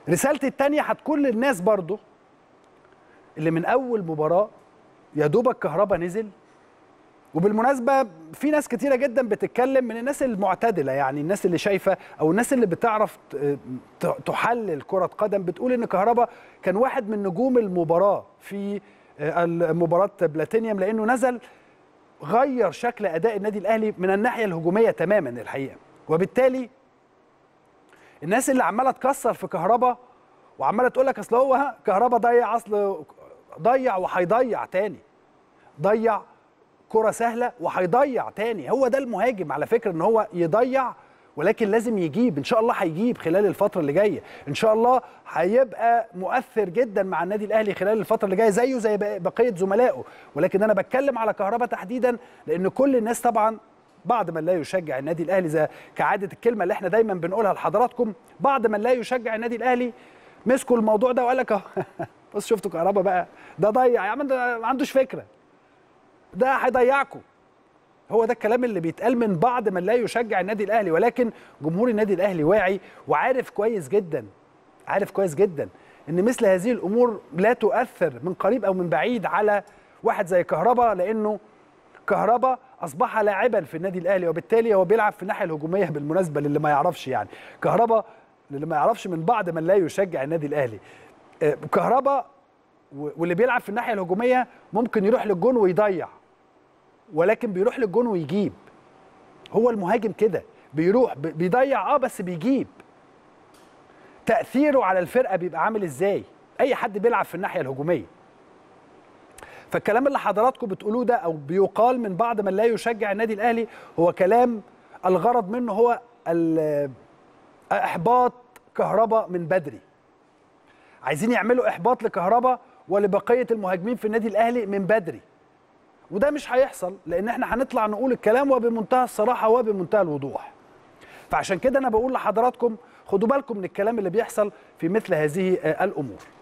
رسالتي الثانيه هتكون للناس برضو اللي من اول مباراه يا دوبك كهربا نزل وبالمناسبه في ناس كتيره جدا بتتكلم من الناس المعتدله يعني الناس اللي شايفه او الناس اللي بتعرف ت- ت- تحلل كره قدم بتقول ان كهربا كان واحد من نجوم المباراه في آه، مباراه بلاتينيوم لانه نزل غير شكل اداء النادي الاهلي من الناحيه الهجوميه تماما الحقيقه وبالتالي الناس اللي عماله تكسر في كهربا وعماله تقول لك اصل هو ها كهربا ضيع اصل ضيع وهيضيع تاني ضيع كرة سهلة وهيضيع تاني هو ده المهاجم على فكرة ان هو يضيع ولكن لازم يجيب ان شاء الله هيجيب خلال الفترة اللي جاية ان شاء الله هيبقى مؤثر جدا مع النادي الاهلي خلال الفترة اللي جاية زيه زي بق- بقية زملائه ولكن انا بتكلم على كهربا تحديدا لان كل الناس طبعا بعض من لا يشجع النادي الاهلي زي كعادة الكلمة اللي احنا دايما بنقولها لحضراتكم بعض من لا يشجع النادي الاهلي مسكوا الموضوع ده وقال لك أهو، بص شفتوا كهربا بقى ده ضيع يا عم ده ما عندوش فكره ده هيضيعكم هو ده الكلام اللي بيتقال من بعض من لا يشجع النادي الاهلي ولكن جمهور النادي الاهلي واعي وعارف كويس جدا عارف كويس جدا ان مثل هذه الامور لا تؤثر من قريب او من بعيد على واحد زي كهربا لانه كهربا اصبح لاعبا في النادي الاهلي وبالتالي هو بيلعب في الناحيه الهجوميه بالمناسبه للي ما يعرفش يعني كهربا للي ما يعرفش من بعض من لا يشجع النادي الاهلي آه، كهربا و- واللي بيلعب في الناحيه الهجوميه ممكن يروح للجون ويضيع ولكن بيروح للجون ويجيب هو المهاجم كده بيروح ب- بيضيع اه بس بيجيب تاثيره على الفرقه بيبقى عامل ازاي اي حد بيلعب في الناحيه الهجوميه فالكلام اللي حضراتكم بتقولوه ده او بيقال من بعض من لا يشجع النادي الاهلي هو كلام الغرض منه هو ال- احباط كهربا من بدري عايزين يعملوا احباط لكهربا ولبقيه المهاجمين في النادي الاهلي من بدري وده مش هيحصل لان احنا هنطلع نقول الكلام وبمنتهى الصراحه وبمنتهى الوضوح فعشان كده انا بقول لحضراتكم خدوا بالكم من الكلام اللي بيحصل في مثل هذه آه، الامور